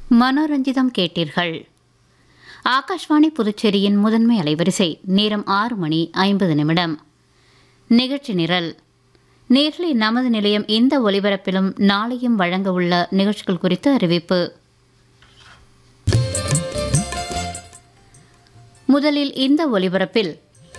மனோரஞ்சிதம் கேட்டீர்கள் ஆகாஷ்வாணி புதுச்சேரியின் முதன்மை அலைவரிசை நேரம் ஆறு மணி ஐம்பது நிமிடம் நிகழ்ச்சி நிரல் நேர்களை நமது நிலையம் இந்த ஒலிபரப்பிலும் நாளையும் வழங்க உள்ள நிகழ்ச்சிகள் குறித்த அறிவிப்பு முதலில் இந்த ஒலிபரப்பில்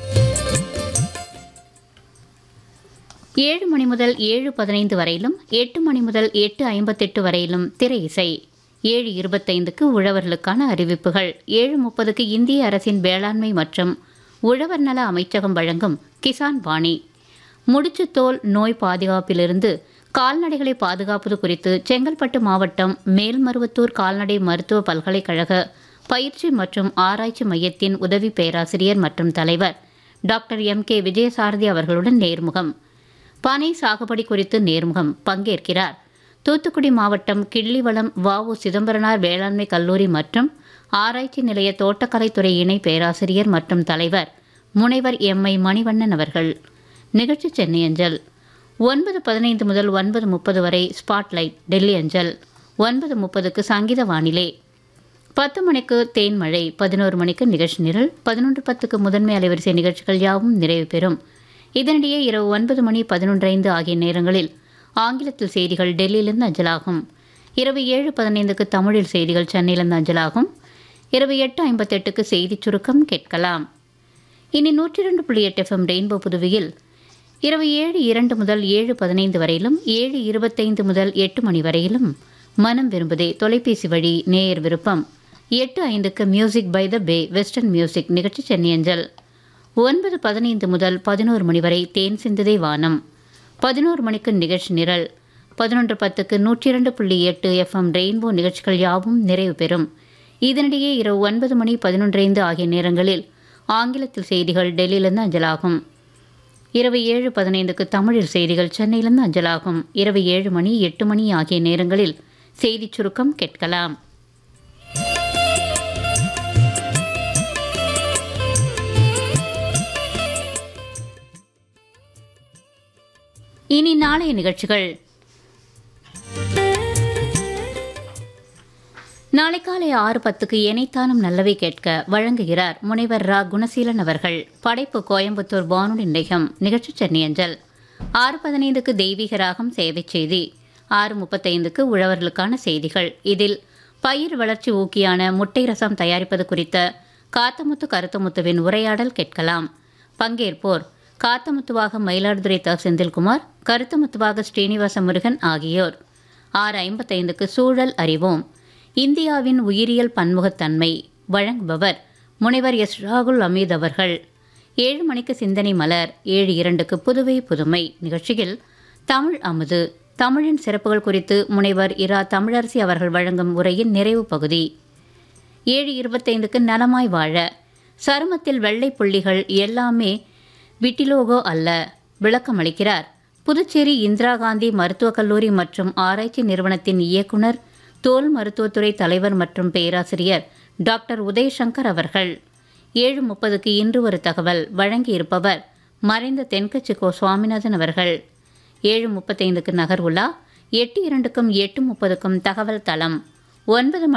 ஏழு மணி முதல் ஏழு பதினைந்து வரையிலும் எட்டு மணி முதல் எட்டு ஐம்பத்தெட்டு வரையிலும் திரை இசை ஏழு இருபத்தைந்துக்கு உழவர்களுக்கான அறிவிப்புகள் ஏழு முப்பதுக்கு இந்திய அரசின் வேளாண்மை மற்றும் உழவர் நல அமைச்சகம் வழங்கும் கிசான் வாணி முடிச்சுத்தோல் நோய் பாதுகாப்பிலிருந்து கால்நடைகளை பாதுகாப்பது குறித்து செங்கல்பட்டு மாவட்டம் மேல்மருவத்தூர் கால்நடை மருத்துவ பல்கலைக்கழக பயிற்சி மற்றும் ஆராய்ச்சி மையத்தின் உதவி பேராசிரியர் மற்றும் தலைவர் டாக்டர் எம் கே விஜயசாரதி அவர்களுடன் நேர்முகம் பனை சாகுபடி குறித்து நேர்முகம் பங்கேற்கிறார் தூத்துக்குடி மாவட்டம் கிள்ளிவளம் வஉ சிதம்பரனார் வேளாண்மை கல்லூரி மற்றும் ஆராய்ச்சி நிலைய தோட்டக்கலைத்துறை இணை பேராசிரியர் மற்றும் தலைவர் முனைவர் எம் ஐ மணிவண்ணன் அவர்கள் நிகழ்ச்சி சென்னை அஞ்சல் ஒன்பது பதினைந்து முதல் ஒன்பது முப்பது வரை ஸ்பாட்லைட் டெல்லி அஞ்சல் ஒன்பது முப்பதுக்கு சங்கீத வானிலை பத்து மணிக்கு தேன்மழை பதினோரு மணிக்கு நிகழ்ச்சி நிரல் பதினொன்று பத்துக்கு முதன்மை அலைவரிசை நிகழ்ச்சிகள் யாவும் நிறைவு பெறும் இதனிடையே இரவு ஒன்பது மணி பதினொன்றைந்து ஆகிய நேரங்களில் ஆங்கிலத்தில் செய்திகள் டெல்லியிலிருந்து அஞ்சலாகும் இரவு ஏழு பதினைந்துக்கு தமிழில் செய்திகள் சென்னையிலிருந்து அஞ்சலாகும் இரவு எட்டு ஐம்பத்தெட்டுக்கு செய்திச் சுருக்கம் கேட்கலாம் இனி நூற்றி இரண்டு புள்ளி எட்டு எஃப்எம் ரெயின்போ புதுவையில் இரவு ஏழு இரண்டு முதல் ஏழு பதினைந்து வரையிலும் ஏழு இருபத்தைந்து முதல் எட்டு மணி வரையிலும் மனம் விரும்புதே தொலைபேசி வழி நேயர் விருப்பம் எட்டு ஐந்துக்கு music by the bay western music நிகழ்ச்சி சென்னை அஞ்சல் ஒன்பது பதினைந்து முதல் பதினோரு மணி வரை தேன் சிந்துதை வானம் பதினோரு மணிக்கு நிகழ்ச்சி நிரல் பதினொன்று பத்துக்கு நூற்றி இரண்டு புள்ளி எட்டு எஃப்எம் ரெயின்போ நிகழ்ச்சிகள் யாவும் நிறைவு பெறும் இதனிடையே இரவு ஒன்பது மணி பதினொன்றைந்து ஆகிய நேரங்களில் ஆங்கிலத்தில் செய்திகள் டெல்லியிலிருந்து அஞ்சலாகும் இரவு ஏழு பதினைந்துக்கு தமிழில் செய்திகள் சென்னையிலிருந்து அஞ்சலாகும் இரவு ஏழு மணி எட்டு மணி ஆகிய நேரங்களில் செய்திச் சுருக்கம் கேட்கலாம் இனி நாளைய நிகழ்ச்சிகள் நாளை காலை ஆறு பத்துக்கு எனைத்தானும் நல்லவை கேட்க வழங்குகிறார் முனைவர் ரா குணசீலன் அவர்கள் படைப்பு கோயம்புத்தூர் வானொலி நிலையம் நிகழ்ச்சி சென்னை அஞ்சல் ஆறு பதினைந்துக்கு தெய்வீக ராகம் சேவை செய்தி ஆறு முப்பத்தைந்துக்கு உழவர்களுக்கான செய்திகள் இதில் பயிர் வளர்ச்சி ஊக்கியான முட்டை ரசம் தயாரிப்பது குறித்த காத்தமுத்து கருத்தமுத்துவின் உரையாடல் கேட்கலாம் பங்கேற்போர் காத்தமுத்துவாக மயிலாடுதுறை த செந்தில்குமார் கருத்தமுத்துவாக ஸ்ரீனிவாச முருகன் ஆகியோர் ஆறு ஐம்பத்தைந்துக்கு சூழல் அறிவோம் இந்தியாவின் உயிரியல் பன்முகத்தன்மை வழங்குபவர் முனைவர் எஸ் ராகுல் அமீத் அவர்கள் ஏழு மணிக்கு சிந்தனை மலர் ஏழு இரண்டுக்கு புதுவை புதுமை நிகழ்ச்சியில் தமிழ் அமுது தமிழின் சிறப்புகள் குறித்து முனைவர் இரா தமிழரசி அவர்கள் வழங்கும் உரையின் நிறைவு பகுதி ஏழு இருபத்தைந்துக்கு நலமாய் வாழ சருமத்தில் வெள்ளை புள்ளிகள் எல்லாமே விட்டிலோகோ அல்ல விளக்கமளிக்கிறார் புதுச்சேரி இந்திரா காந்தி மருத்துவக் கல்லூரி மற்றும் ஆராய்ச்சி நிறுவனத்தின் இயக்குனர் தோல் மருத்துவத்துறை தலைவர் மற்றும் பேராசிரியர் டாக்டர் உதயசங்கர் அவர்கள் ஏழு முப்பதுக்கு இன்று ஒரு தகவல் வழங்கியிருப்பவர் மறைந்த தென்கட்சி கோ சுவாமிநாதன் அவர்கள் ஏழு முப்பத்தைந்துக்கு நகர் உலா எட்டு இரண்டுக்கும் எட்டு முப்பதுக்கும் தகவல் தளம் ஒன்பது